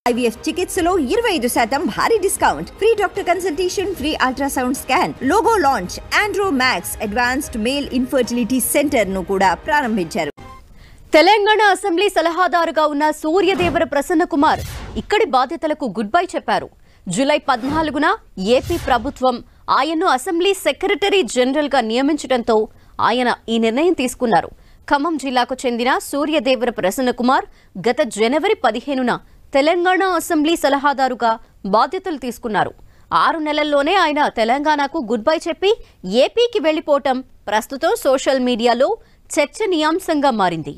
IVF చికిత్సలో ఇరవై ఐదు శాతం భారీ discount free doctor consultation free ultrasound scan logo launch Andro Max advanced male infertility centre ను కూడా ప్రారంభించారు తెలంగాణ అసెంబ్లీ సలహాదారుగా ఉన్న సూర్యదేవర ప్రసన్న కుమార్ ఇక్కడి బాధ్యతలకు గుడ్ బై చెప్పారు జూలై పద్నాలుగున ఏపీ ప్రభుత్వం ఆయన్ను అసెంబ్లీ సెక్రటరీ జనరల్ గా నియమించడంతో ఆయన ఈ నిర్ణయం తీసుకున్నారు ఖమ్మం జిల్లాకు చెందిన సూర్యదేవర ప్రసన్న కుమార్ గత జనవరి పదిహేనున తెలంగాణ అసెంబ్లీ సలహాదారుగా బాధ్యతలు తీసుకున్నారు ఆరు నెలల్లోనే ఆయన తెలంగాణకు గుడ్ బై చెప్పి ఏపీకి వెళ్లిపోవటం ప్రస్తుతం సోషల్ మీడియాలో చర్చనీయాంశంగా మారింది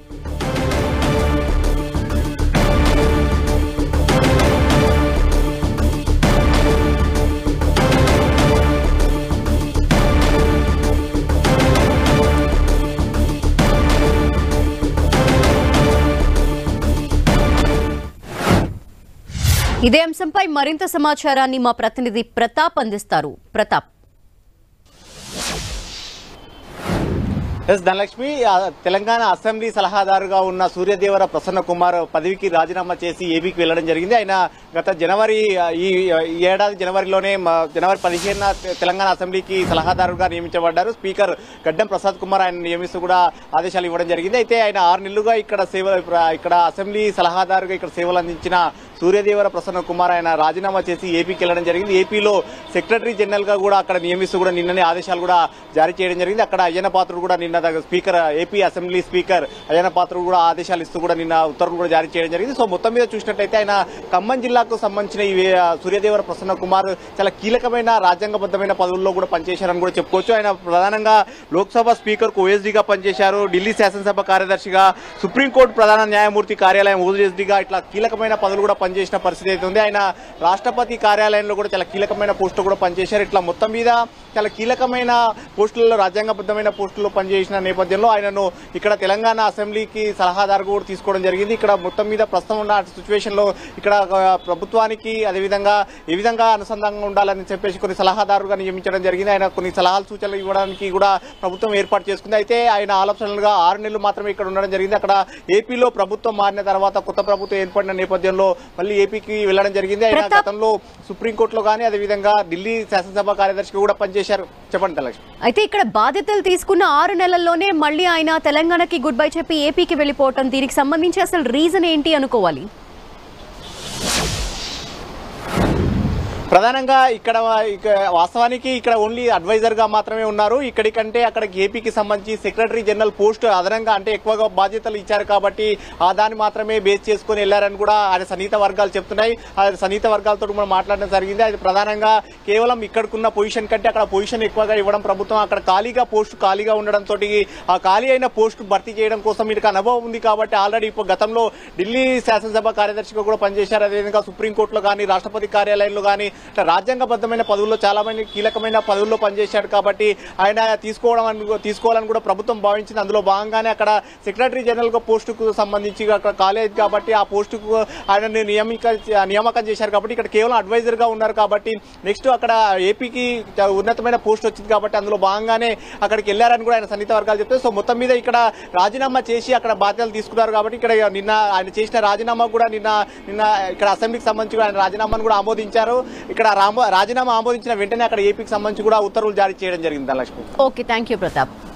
ఇదే అంశంపై మరింత సమాచారాన్ని మా ప్రతినిధి ప్రతాప్ అందిస్తారు ప్రతాప్ ఎస్ ధనలక్ష్మి ఆ, తెలంగాణ అసెంబ్లీ సలహాదారుగా ఉన్న సూర్యదేవర ప్రసన్న కుమార్ పదవికి రాజీనామా చేసి ఏపీకి వెళ్లడం జరిగింది ఆయన గత జనవరి ఆ, ఈ ఈ ఏడాది జనవరిలోనే మ- జనవరి పదిహేనున తె- తెలంగాణ అసెంబ్లీకి సలహాదారుగా నియమించబడ్డారు స్పీకర్ గడ్డం ప్రసాద్ కుమార్ ఆయన నియమిస్తూ కూడా ఆదేశాలు ఇవ్వడం జరిగింది అయితే ఆయన ఆరు నెలలుగా ఇక్కడ సేవ ఇక్కడ అసెంబ్లీ సలహాదారుగా ఇక్కడ సేవలు అందించిన సూర్యదేవర ప్రసన్న కుమార్ ఆయన రాజీనామా చేసి ఏపీకి వెళ్లడం జరిగింది ఏపీలో సెక్రటరీ జనరల్ గా కూడా అక్కడ నియమిస్తూ కూడా నిన్ననే ఆదేశాలు కూడా జారీ చేయడం జరిగింది అక్కడ అయ్యన్న పాత్రుడు కూడా నిన్న దగ్గ- speaker AP assembly speaker Ayyanna Patrudu కూడా ఆదేశాలు ఇస్తూ కూడా నిన్న ఉత్తర్వులు కూడా జారీ చేయడం జరిగింది సో మొత్తం మీద చూసినట్లయితే ఆయన ఖమ్మం జిల్లాకు సంబంధించిన ఈ వే- సూర్యదేవర ప్రసన్న కుమార్ చాలా కీలకమైన రాజ్యాంగబద్ధమైన పదవుల్లో కూడా పనిచేశారని కూడా చెప్పుకోవచ్చు ఆయన ప్రధానంగా లోక్సభ స్పీకర్ కు ఓఎస్డీగా పనిచేశారు ఢిల్లీ శాసనసభ కార్యదర్శిగా సుప్రీంకోర్టు ప్రధాన న్యాయమూర్తి కార్యాలయం ఓఎస్డీగా ఇట్లా కీలకమైన పదవులు కూడా పనిచేసిన పరిస్థితి అయితే ఉంది ఆయన రాష్ట్రపతి కార్యాలయంలో కూడా చాలా కీలకమైన పోస్టులు కూడా పనిచేశారు ఇట్లా మొత్తం మీద చాలా కీలకమైన పోస్టులలో రాజ్యాంగబద్ధమైన పోస్టుల్లో పనిచేసిన నేపథ్యంలో ఆయనను ఇక్కడ తెలంగాణ అసెంబ్లీకి సలహాదారు కూడా తీసుకోవడం జరిగింది ఇక్కడ మొత్తం మీద ప్రస్తుతం ఉన్న సిచ్యువేషన్ లో ఇక్కడ ఆ, ప్రభుత్వానికి అదేవిధంగా ఏ విధంగా అనుసంధానంగా ఉండాలని చెప్పేసి కొన్ని సలహాదారుగా నియమించడం జరిగింది ఆయన కొన్ని సలహాలు సూచనలు ఇవ్వడానికి కూడా ప్రభుత్వం ఏర్పాటు చేసుకుంది అయితే ఆయన ఆలోచనలుగా ఆరు నెలలు మాత్రమే ఇక్కడ ఉండడం జరిగింది అక్కడ ఏపీలో ప్రభుత్వం మారిన తర్వాత కొత్త ప్రభుత్వం ఏర్పడిన నేపథ్యంలో మళ్ళీ ఏపీకి వెళ్ళడం జరిగింది ఆయన ప్రతాప్. గతంలో సుప్రీంకోర్టులో కానీ అదేవిధంగా ఢిల్లీ శాసనసభ కార్యదర్శిగా కూడా పనిచేశారు చెప్పండి తలక్ష్మి అయితే ఇక్కడ బాధ్యతలు తీసుకున్న ఆరు నెలల్లోనే మళ్ళీ ఆయన తెలంగాణకి గుడ్ బై చెప్పి ఏపీకి వెళ్ళిపోవటం దీనికి సంబంధించి అసలు రీజన్ ఏంటి అనుకోవాలి ప్రధానంగా ఇక్కడ ఇక వాస్తవానికి ఇక్కడ ఓన్లీ అడ్వైజర్ గా మాత్రమే ఉన్నారు ఇక్కడికంటే అక్కడ ఏపీకి సంబంధించి సెక్రటరీ జనరల్ పోస్ట్ అదనంగా అంటే ఎక్కువగా బాధ్యతలు ఇచ్చారు కాబట్టి ఆ దాన్ని మాత్రమే బేస్ చేసుకుని వెళ్లారని కూడా ఆయన సన్నిహిత వర్గాలు చెప్తున్నాయి ఆ సన్నిహిత వర్గాలతో మనం మాట్లాడడం జరిగింది అది ప్రధానంగా కేవలం ఇక్కడికున్న పొజిషన్ కంటే అక్కడ పొజిషన్ ఎక్కువగా ఇవ్వడం ప్రభుత్వం అక్కడ ఖాళీగా పోస్ట్ ఖాళీగా ఉండడంతో ఆ ఖాళీ అయిన పోస్ట్ భర్తీ చేయడం కోసం మీకు అనుభవం ఉంది కాబట్టి ఆల్రెడీ ఇప్పుడు గతంలో ఢిల్లీ శాసనసభ కార్యదర్శిగా కూడా పనిచేశారు అదేవిధంగా సుప్రీంకోర్టులో కానీ రాష్ట్రపతి కార్యాలయంలో కానీ ఇట్లా రాజ్యాంగబద్ధమైన పదవుల్లో చాలా మంది కీలకమైన పదవుల్లో పనిచేశాడు కాబట్టి ఆయన తీసుకోవడం అని- తీసుకోవాలని కూడా ప్రభుత్వం భావించింది అందులో భాగంగానే అక్కడ సెక్రటరీ జనరల్ గా పోస్టుకు సంబంధించి అక్కడ కాలేజ్ కాబట్టి ఆ పోస్టుకు ఆయన నియమిక నియామకం చేశారు కాబట్టి ఇక్కడ కేవలం అడ్వైజర్ గా ఉన్నారు కాబట్టి నెక్స్ట్ అక్కడ ఏపీకి ఉన్నతమైన పోస్ట్ వచ్చింది కాబట్టి అందులో భాగంగానే అక్కడికి వెళ్లారని కూడా ఆయన సన్నిహిత వర్గాలు చెప్తారు సో మొత్తం మీద ఇక్కడ రాజీనామా చేసి అక్కడ బాధ్యతలు తీసుకున్నారు కాబట్టి ఇక్కడ నిన్న ఆయన చేసిన రాజీనామా కూడా నిన్న నిన్న ఇక్కడ అసెంబ్లీకి సంబంధించి కూడా ఆయన రాజీనామాను కూడా ఆమోదించారు ఇక్కడ రామ- రాజీనామా ఆమోదించిన వెంటనే అక్కడ ఏపీకి సంబంధించి కూడా ఉత్తర్వులు జారీ చేయడం జరిగింది Dhanalakshmi okay thank you Pratap